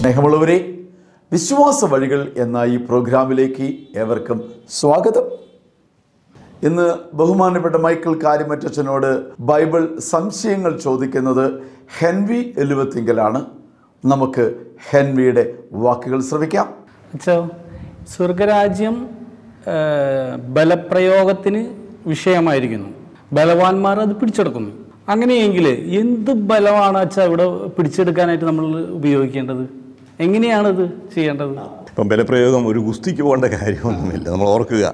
സ്നേഹമുള്ളവരെ വിശ്വാസ വഴികൾ എന്ന ഈ പ്രോഗ്രാമിലേക്ക് ഏവർക്കും സ്വാഗതം ഇന്ന് ബഹുമാനപ്പെട്ട മൈക്കിൾ കാര്യമറ്റച്ചനോട് ബൈബിൾ സംശയങ്ങൾ ചോദിക്കുന്നത് ഹെൻവി എലുവത്തിങ്കലാണ് നമുക്ക് ഹെൻവിയുടെ വാക്കുകൾ ശ്രവിക്കാം അച്ഛോ സ്വർഗരാജ്യം ആ, ബലപ്രയോഗത്തിന് വിഷയമായിരിക്കുന്നു ബലവാന്മാർ അത് പിടിച്ചെടുക്കുന്നു അങ്ങനെയെങ്കിൽ എന്ത് ബലമാണ് അച്ഛ ഇവിടെ പിടിച്ചെടുക്കാനായിട്ട് നമ്മൾ ഉപയോഗിക്കേണ്ടത് എങ്ങനെയാണത് ചെയ്യേണ്ടത് ഇപ്പം ബലപ്രയോഗം ഒരു ഗുസ്തിക്ക് പോകേണ്ട കാര്യമൊന്നുമില്ല നമ്മൾ ഓർക്കുക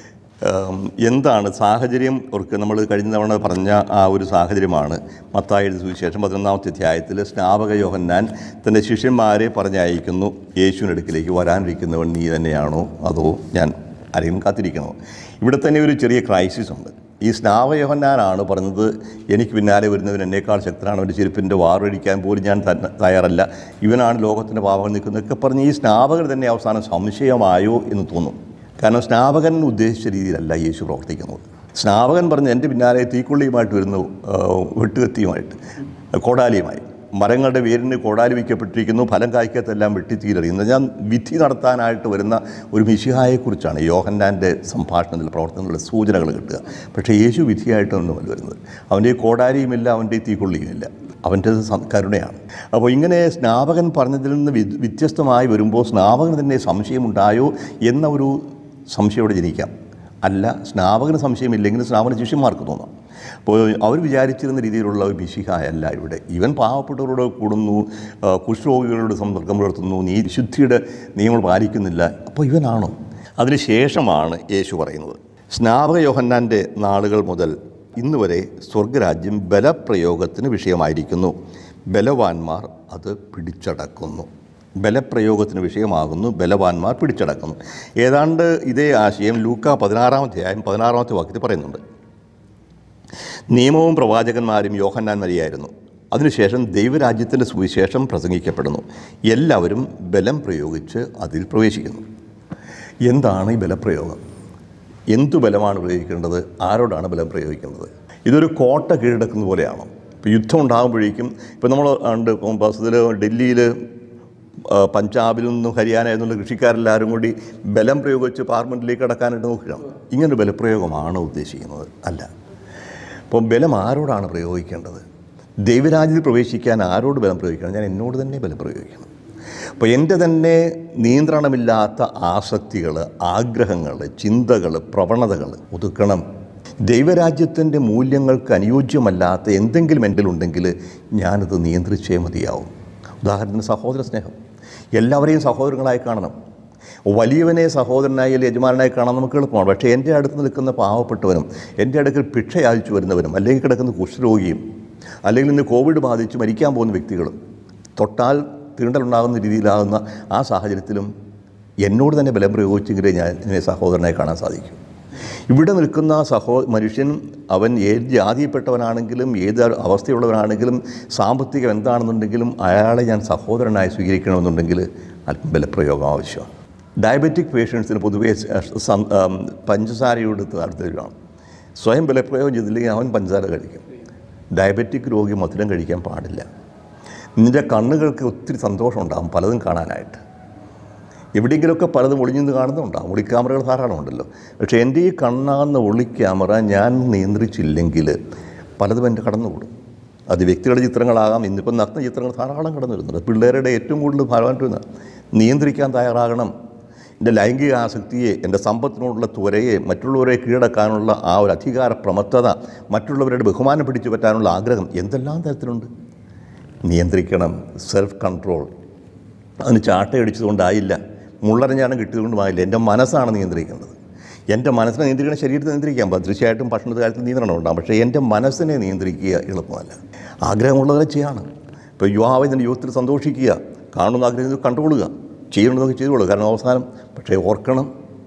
ഉം, എന്താണ് സാഹചര്യം ഓർക്കുക നമ്മൾ കഴിഞ്ഞ തവണ പറഞ്ഞ ആ ഒരു സാഹചര്യമാണ് മത്തായി എഴുതിയ സുവിശേഷം പതിനൊന്നാമത്തെ അധ്യായത്തിൽ സ്നാപക യോഹന്നാൻ തൻ്റെ ശിഷ്യന്മാരെ പറഞ്ഞയക്കുന്നു യേശുവിൻ്റെ അടുക്കിലേക്ക് വരാനിരിക്കുന്നവൻ നീ തന്നെയാണോ അതോ ഞാൻ ആരെങ്കിലും കാത്തിരിക്കണോ ഇവിടെ തന്നെ ഒരു ചെറിയ ക്രൈസിസ് ഉണ്ട് ഈ സ്നാപക യോഹന്നാനാണ് പറഞ്ഞത് എനിക്ക് പിന്നാലെ വരുന്നവൻ എന്നേക്കാൾ ശക്തനാണ് അവൻ്റെ ചെരുപ്പിൻ്റെ വാറൊഴിക്കാൻ പോലും ഞാൻ തന്നെ തയ്യാറല്ല ഇവനാണ് ലോകത്തിൻ്റെ പാപങ്ങൾ നിൽക്കുന്നതൊക്കെ പറഞ്ഞ് ഈ സ്നാപകർ തന്നെ അവസാനം സംശയമായോ എന്ന് തോന്നും കാരണം സ്നാപകൻ ഉദ്ദേശിച്ച രീതിയിലല്ല യേശു പ്രവർത്തിക്കുന്നത് സ്നാപകൻ പറഞ്ഞ് എൻ്റെ പിന്നാലെ തീക്കൊള്ളിയുമായിട്ട് വരുന്നു ആ, വെട്ടുകത്തിയുമായിട്ട് കോടാലിയുമായി മരങ്ങളുടെ വേരിന് കോടാലി വയ്ക്കപ്പെട്ടിരിക്കുന്നു ഫലം കായ്ക്കത്തെല്ലാം വെട്ടിത്തീരറിയുന്നത് ഞാൻ വിധി നടത്താനായിട്ട് വരുന്ന ഒരു മിശിഹായെക്കുറിച്ചാണ് യോഹന്നാൻ്റെ സംഭാഷണത്തിൽ പ്രവർത്തനങ്ങളുടെ സൂചനകൾ കിട്ടുക പക്ഷേ യേശു വിധിയായിട്ടൊന്നുമല്ല വരുന്നത് അവൻ്റെ ഈ കോടാലിയുമില്ല അവൻ്റെ ഈ തീക്കൊള്ളിയുമില്ല അവൻ്റെ കരുണയാണ് അപ്പോൾ ഇങ്ങനെ സ്നാപകൻ പറഞ്ഞതിൽ നിന്ന് വി- വ്യത്യസ്തമായി വരുമ്പോൾ സ്നാപകന് തന്നെ സംശയമുണ്ടായോ എന്ന ഒരു സംശയം ഇവിടെ ജനിക്കാം അല്ല സ്നാപകന് സംശയമില്ലെങ്കിൽ സ്നാപന ശിഷ്യന്മാർക്ക് തോന്നാം അപ്പോൾ അവർ വിചാരിച്ചിരുന്ന രീതിയിലുള്ള ഒരു വിശിഹായല്ല ഇവിടെ ഇവൻ പാവപ്പെട്ടവരോട് കൂടുന്നു ആ, കുഷ്ഠരോഗികളോട് സമ്പർക്കം പുലർത്തുന്നു നീ ശുദ്ധിയുടെ നിയമങ്ങൾ പാലിക്കുന്നില്ല അപ്പോൾ ഇവനാണോ അതിന് ശേഷമാണ് യേശു പറയുന്നത് സ്നാപക യോഹന്നാൻ്റെ നാളുകൾ മുതൽ ഇന്ന് വരെ സ്വർഗരാജ്യം ബലപ്രയോഗത്തിന് വിഷയമായിരിക്കുന്നു ബലവാന്മാർ അത് പിടിച്ചടക്കുന്നു ബലപ്രയോഗത്തിന് വിഷയമാകുന്നു ബലവാന്മാർ പിടിച്ചടക്കുന്നു ഏതാണ്ട് ഇതേ ആശയം ലൂക്ക പതിനാറാം അധ്യായം പതിനാറാമത്തെ വാക്യത്തിൽ പറയുന്നുണ്ട് നിയമവും പ്രവാചകന്മാരും യോഹന്നാൻ മരിയായിരുന്നു അതിനുശേഷം ദൈവരാജ്യത്തിൻ്റെ സുവിശേഷം പ്രസംഗിക്കപ്പെടുന്നു എല്ലാവരും ബലം പ്രയോഗിച്ച് അതിൽ പ്രവേശിക്കുന്നു എന്താണ് ഈ ബലപ്രയോഗം എന്തു ബലമാണ് പ്രയോഗിക്കേണ്ടത് ആരോടാണ് ബലം പ്രയോഗിക്കേണ്ടത് ഇതൊരു കോട്ട കീഴടക്കുന്ന പോലെയാണോ ഇപ്പോൾ യുദ്ധം ഉണ്ടാകുമ്പോഴേക്കും ഇപ്പോൾ നമ്മൾ ഉണ്ട് ഇപ്പം ബസ്സിൽ ഡൽഹിയിൽ ആ, പഞ്ചാബിൽ നിന്നും ഹരിയാനയിൽ നിന്നുള്ള കൃഷിക്കാരെല്ലാവരും കൂടി ബലം പ്രയോഗിച്ച് പാർലമെൻറ്റിലേക്ക് കടക്കാനായിട്ട് നോക്കുകയാണ് ഇങ്ങനെ ബലപ്രയോഗമാണ് ഉദ്ദേശിക്കുന്നത് അല്ല അപ്പോൾ ബലം ആരോടാണ് പ്രയോഗിക്കേണ്ടത് ദൈവരാജ്യത്തിൽ പ്രവേശിക്കാൻ ആരോട് ബലം പ്രയോഗിക്കണം ഞാൻ എന്നോട് തന്നെ ബലം പ്രയോഗിക്കണം അപ്പോൾ എൻ്റെ തന്നെ നിയന്ത്രണമില്ലാത്ത ആസക്തികൾ ആഗ്രഹങ്ങൾ ചിന്തകൾ പ്രവണതകൾ ഒതുക്കണം ദൈവരാജ്യത്തിൻ്റെ മൂല്യങ്ങൾക്ക് അനുയോജ്യമല്ലാത്ത എന്തെങ്കിലും എൻ്റെ ഉണ്ടെങ്കിൽ ഞാനത് നിയന്ത്രിച്ചേ മതിയാവും ഉദാഹരണത്തിന് സഹോദര സ്നേഹം എല്ലാവരെയും സഹോദരങ്ങളായി കാണണം വലിയവനെ സഹോദരനായി അല്ലെങ്കിൽ യജമാനായി കാണാൻ നമുക്ക് എളുപ്പമാണ് പക്ഷേ എൻ്റെ അടുത്ത് നിൽക്കുന്ന പാവപ്പെട്ടവനും എൻ്റെ അടുക്കൽ ഭിക്ഷ യാചിച്ചു വരുന്നവനും അല്ലെങ്കിൽ കിടക്കുന്ന കുഷ്ഠരോഗിയും അല്ലെങ്കിൽ ഇന്ന് കോവിഡ് ബാധിച്ച് മരിക്കാൻ പോകുന്ന വ്യക്തികളും തൊട്ടാൽ തീണ്ടലുണ്ടാകുന്ന രീതിയിലാകുന്ന ആ സാഹചര്യത്തിലും എന്നോട് തന്നെ ബലം പ്രയോഗിച്ചെങ്കിലേ ഞാൻ എന്നെ സഹോദരനായി കാണാൻ സാധിക്കും ഇവിടെ നിൽക്കുന്ന സഹോ മനുഷ്യൻ അവൻ ഏത് ജാതിയിൽപ്പെട്ടവനാണെങ്കിലും ഏത് അവസ്ഥയുള്ളവനാണെങ്കിലും സാമ്പത്തികം എന്താണെന്നുണ്ടെങ്കിലും അയാളെ ഞാൻ സഹോദരനായി സ്വീകരിക്കണമെന്നുണ്ടെങ്കിൽ അല്പം ബലപ്രയോഗം ആവശ്യമാണ് ഡയബറ്റിക് പേഷ്യൻസിന് പൊതുവേ സം- ആം, പഞ്ചസാരയോട് താല്പര്യമാണ് സ്വയം ബലപ്രയോഗം ചെയ്തില്ലെങ്കിൽ അവൻ പഞ്ചസാര കഴിക്കും ഡയബറ്റിക് രോഗി മധുരം കഴിക്കാൻ പാടില്ല നിൻ്റെ കണ്ണുകൾക്ക് ഒത്തിരി സന്തോഷം ഉണ്ടാകും പലതും കാണാനായിട്ട് എവിടെയെങ്കിലുമൊക്കെ പലതും ഒളിഞ്ഞു കാണുന്നുണ്ടാകും ഒളിക്യാമറകൾ ധാരാളം ഉണ്ടല്ലോ പക്ഷേ എൻ്റെ ഈ കണ്ണാകുന്ന ഒളിക്യാമറ ഞാൻ നിയന്ത്രിച്ചില്ലെങ്കിൽ പലതും എൻ്റെ കടന്നുകൂടും അത് വ്യക്തികളുടെ ചിത്രങ്ങളാകാം ഇന്നിപ്പം നഗ്ന ചിത്രങ്ങൾ ധാരാളം കടന്നു വരുന്നുണ്ട് പിള്ളേരുടെ ഏറ്റവും കൂടുതൽ ഭാരമായിട്ട് വരുന്നത് നിയന്ത്രിക്കാൻ തയ്യാറാകണം എൻ്റെ ലൈംഗിക ആസക്തിയെ എൻ്റെ സമ്പത്തിനോടുള്ള ത്വരയെ മറ്റുള്ളവരെ കീഴടക്കാനുള്ള ആ ഒരു അധികാര പ്രമത്തത മറ്റുള്ളവരുടെ ബഹുമാനം പിടിച്ചു പറ്റാനുള്ള ആഗ്രഹം എന്തെല്ലാം തരത്തിലുണ്ട് നിയന്ത്രിക്കണം സെൽഫ് കൺട്രോൾ അതിന് ചാട്ടയടിച്ചതുകൊണ്ടായില്ല മുള്ളറിഞ്ഞാണ് കിട്ടിയതുകൊണ്ടുമായില്ല എൻ്റെ മനസ്സാണ് നിയന്ത്രിക്കേണ്ടത് എൻ്റെ മനസ്സിനെ നിയന്ത്രിക്കണം ശരീരത്തെ നിയന്ത്രിക്കാം അപ്പോൾ തീർച്ചയായിട്ടും ഭക്ഷണത്തെ കാര്യത്തിൽ നിയന്ത്രണം ഉണ്ടാകും പക്ഷേ എൻ്റെ മനസ്സിനെ നിയന്ത്രിക്കുക എളുപ്പമല്ല ആഗ്രഹമുള്ളതൊക്കെ ചെയ്യണം ഇപ്പോൾ യുവാവ് ഇതിൻ്റെ യുവത്തിൽ സന്തോഷിക്കുക കാണുന്ന ആഗ്രഹം കണ്ടുകൊള്ളുക ചെയ്യേണ്ടതൊക്കെ ചെയ്തുകൊള്ളുക കാരണം അവസാനം പക്ഷേ ഓർക്കണം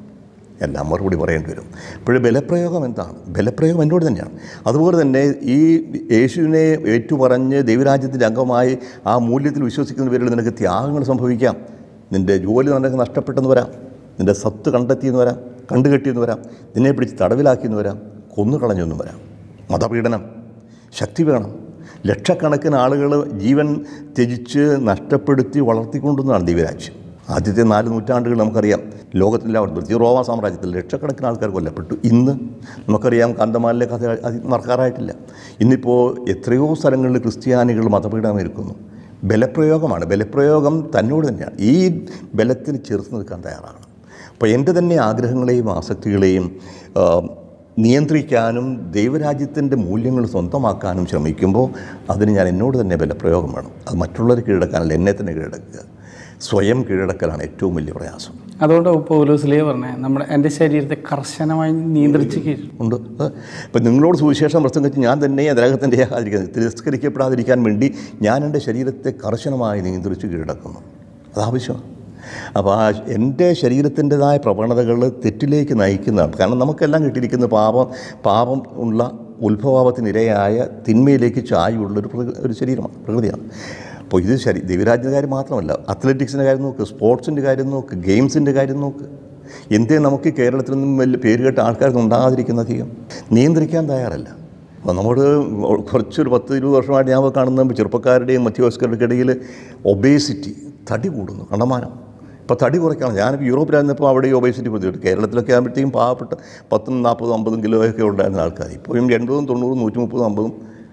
എല്ലാം മറുപടി പറയേണ്ടി വരും ഇപ്പോഴും ബലപ്രയോഗം എന്താണ് ബലപ്രയോഗം എന്നോട് തന്നെയാണ് അതുപോലെ തന്നെ ഈ യേശുവിനെ ഏറ്റുപറഞ്ഞ് ദൈവരാജ്യത്തിൻ്റെ അംഗമായി ആ മൂല്യത്തിൽ വിശ്വസിക്കുന്ന പേരിൽ നിനക്ക് ത്യാഗങ്ങൾ സംഭവിക്കാം നിൻ്റെ ജോലി നിനക്ക് നഷ്ടപ്പെട്ടെന്ന് വരാം നിൻ്റെ സത്ത് കണ്ടെത്തിയെന്ന് വരാം കണ്ടുകെട്ടിയെന്ന് വരാം നിന്നെ പിടിച്ച് തടവിലാക്കിയെന്ന് വരാം കൊന്നു കളഞ്ഞെന്നും വരാം മതപീഡനം ശക്തി വേണം ലക്ഷക്കണക്കിന് ആളുകൾ ജീവൻ ത്യജിച്ച് നഷ്ടപ്പെടുത്തി വളർത്തിക്കൊണ്ടുവന്നതാണ് ദൈവരാജ്യം ആദ്യത്തെ നാല് നൂറ്റാണ്ടുകൾ നമുക്കറിയാം ലോകത്തിലെല്ലാവരും പ്രത്യേക റോമ സാമ്രാജ്യത്തിൽ ലക്ഷക്കണക്കിന് ആൾക്കാർ കൊല്ലപ്പെട്ടു ഇന്ന് നമുക്കറിയാം കാന്തമാലിലെ കഥ അത് മറക്കാറായിട്ടില്ല ഇന്നിപ്പോൾ എത്രയോ സ്ഥലങ്ങളിൽ ക്രിസ്ത്യാനികൾ മതപീഠനം ഇരിക്കുന്നു ബലപ്രയോഗമാണ് ബലപ്രയോഗം തന്നോട് തന്നെയാണ് ഈ ബലത്തിന് ചെറുത്ത് നിൽക്കാൻ തയ്യാറാണ് അപ്പോൾ എൻ്റെ തന്നെ ആഗ്രഹങ്ങളെയും ആസക്തികളെയും ആ, നിയന്ത്രിക്കാനും ദൈവരാജ്യത്തിൻ്റെ മൂല്യങ്ങൾ സ്വന്തമാക്കാനും ശ്രമിക്കുമ്പോൾ അതിന് ഞാൻ എന്നോട് തന്നെ ബലപ്രയോഗം വേണം അത് മറ്റുള്ളവർ കീഴടക്കാനല്ല എന്നെ തന്നെ കീഴടക്കുക സ്വയം കീഴടക്കലാണ് ഏറ്റവും വലിയ പ്രയാസം അതുകൊണ്ട് പൗലോസിലേ പറഞ്ഞേ നമ്മുടെ എൻ്റെ ശരീരത്തെ കർശനമായി നിയന്ത്രിച്ച് കീഴ് ഉണ്ട് ഇപ്പം നിങ്ങളോട് സുവിശേഷം പ്രസംഗിച്ച് ഞാൻ തന്നെ അദ്ദേഹത്തിൻ്റെ ആകാതിരിക്കുന്നത് തിരസ്കരിക്കപ്പെടാതിരിക്കാൻ വേണ്ടി ഞാൻ എൻ്റെ ശരീരത്തെ കർശനമായി നിയന്ത്രിച്ച് കീഴടക്കുന്നു അതാവശ്യമാണ് അപ്പോൾ ആ എൻ്റെ ശരീരത്തിൻ്റെതായ പ്രവണതകൾ തെറ്റിലേക്ക് നയിക്കുന്നതാണ് കാരണം നമുക്കെല്ലാം കിട്ടിയിരിക്കുന്ന പാപം പാപം ഉള്ള ഉത്ഭവത്തിനിരയായ തിന്മയിലേക്ക് ചായുള്ളൊരു പ്രകൃ- ഒരു ശരീരമാണ് പ്രകൃതിയാണ് അപ്പോൾ ഇത് ശരി ദൈവരാജ്യത്തിൻ്റെ കാര്യം മാത്രമല്ല അത്ലറ്റിക്സിൻ്റെ കാര്യം നോക്ക് സ്പോർട്സിൻ്റെ കാര്യം നോക്ക് ഗെയിംസിൻ്റെ കാര്യം നോക്ക് എന്തേ നമുക്ക് കേരളത്തിൽ നിന്നും വലിയ പേരുകെട്ട ആൾക്കാരൊന്നും ഉണ്ടാകാതിരിക്കുന്ന അധികം നിയന്ത്രിക്കാൻ തയ്യാറല്ല അപ്പോൾ നമ്മൾ കുറച്ചൊരു പത്ത് ഇരുപത് വർഷമായിട്ട് ഞാൻ കാണുന്ന ചെറുപ്പക്കാരുടെയും മധ്യവയസ്കരുടെയും ഇടയിൽ ഒബേസിറ്റി തടി കൂടുന്നു കണ്ടമാനം ഇപ്പോൾ തടി കുറയ്ക്കണം ഞാനിപ്പോൾ യൂറോപ്പിലായിരുന്നപ്പോൾ അവിടെ ഈ ഒബേസിറ്റി പ്രതിവിട്ട് കേരളത്തിലൊക്കെ ആകുമ്പോഴത്തേക്കും പാവപ്പെട്ട പത്തും നാൽപ്പതും അമ്പതും കിലോയൊക്കെ ഉണ്ടായിരുന്ന ആൾക്കാർ ഇപ്പോഴും എൺപതും തൊണ്ണൂറും നൂറ്റി മുപ്പതും അമ്പതും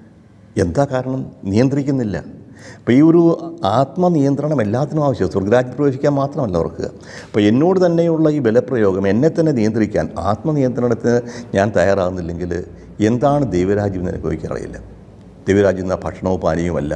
എന്താ കാരണം നിയന്ത്രിക്കുന്നില്ല അപ്പോൾ ഈ ഒരു ആത്മനിയന്ത്രണം എല്ലാത്തിനും ആവശ്യം സ്വർഗരാജ്യത്ത് പ്രവേശിക്കാൻ മാത്രമല്ല ഓർക്കുക അപ്പോൾ എന്നോട് തന്നെയുള്ള ഈ ബലപ്രയോഗം എന്നെ തന്നെ നിയന്ത്രിക്കാൻ ആത്മനിയന്ത്രണത്തിന് ഞാൻ തയ്യാറാകുന്നില്ലെങ്കിൽ എന്താണ് ദൈവരാജ്യം എന്ന് എനിക്ക് അറിയില്ല ദൈവരാജ്യം എന്ന ഭക്ഷണവും പാനീയവുമല്ല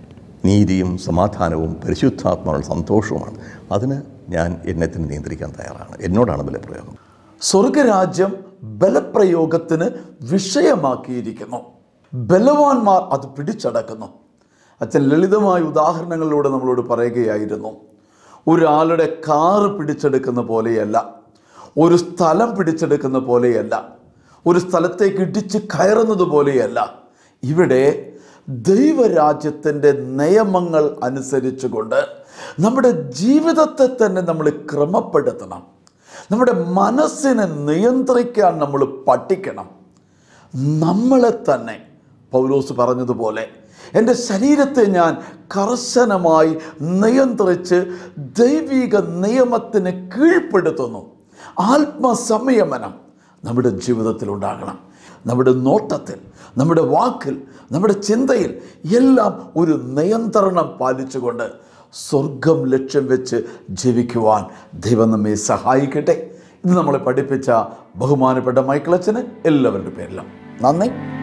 നീതിയും സമാധാനവും പരിശുദ്ധാത്മാവുള്ള സന്തോഷവുമാണ് അതിന് ഞാൻ എന്നെ തന്നെ നിയന്ത്രിക്കാൻ തയ്യാറാണ് എന്നോടാണ് ബലപ്രയോഗം സ്വർഗരാജ്യം ബലപ്രയോഗത്തിന് വിഷയമാക്കിയിരിക്കുന്നു ബലവാന്മാർ അത് പിടിച്ചടക്കുന്നു അച്ഛൻ ലളിതമായ ഉദാഹരണങ്ങളിലൂടെ നമ്മളോട് പറയുകയായിരുന്നു ഒരാളുടെ കാറ് പിടിച്ചെടുക്കുന്ന പോലെയല്ല ഒരു സ്ഥലം പിടിച്ചെടുക്കുന്ന പോലെയല്ല ഒരു സ്ഥലത്തേക്ക് ഇടിച്ച് കയറുന്നത് പോലെയല്ല ഇവിടെ ദൈവരാജ്യത്തിൻ്റെ നിയമങ്ങൾ അനുസരിച്ചുകൊണ്ട് നമ്മുടെ ജീവിതത്തെ തന്നെ നമ്മൾ ക്രമപ്പെടുത്തണം നമ്മുടെ മനസ്സിനെ നിയന്ത്രിക്കാൻ നമ്മൾ പഠിക്കണം നമ്മളെ തന്നെ പൗലോസ് പറഞ്ഞതുപോലെ എൻ്റെ ശരീരത്തെ ഞാൻ കർശനമായി നിയന്ത്രിച്ച് ദൈവിക നിയമത്തിന് കീഴ്പ്പെടുത്തുന്നു ആത്മസംയമനം നമ്മുടെ ജീവിതത്തിൽ ഉണ്ടാകണം നമ്മുടെ നോട്ടത്തിൽ നമ്മുടെ വാക്കിൽ നമ്മുടെ ചിന്തയിൽ എല്ലാം ഒരു നിയന്ത്രണം പാലിച്ചുകൊണ്ട് സ്വർഗം ലക്ഷ്യം വെച്ച് ജീവിക്കുവാൻ ദൈവം നമ്മെ സഹായിക്കട്ടെ ഇത് നമ്മളെ പഠിപ്പിച്ച ബഹുമാനപ്പെട്ട മൈക്കിളച്ചന് എല്ലാവരുടെ പേരിലും നന്ദി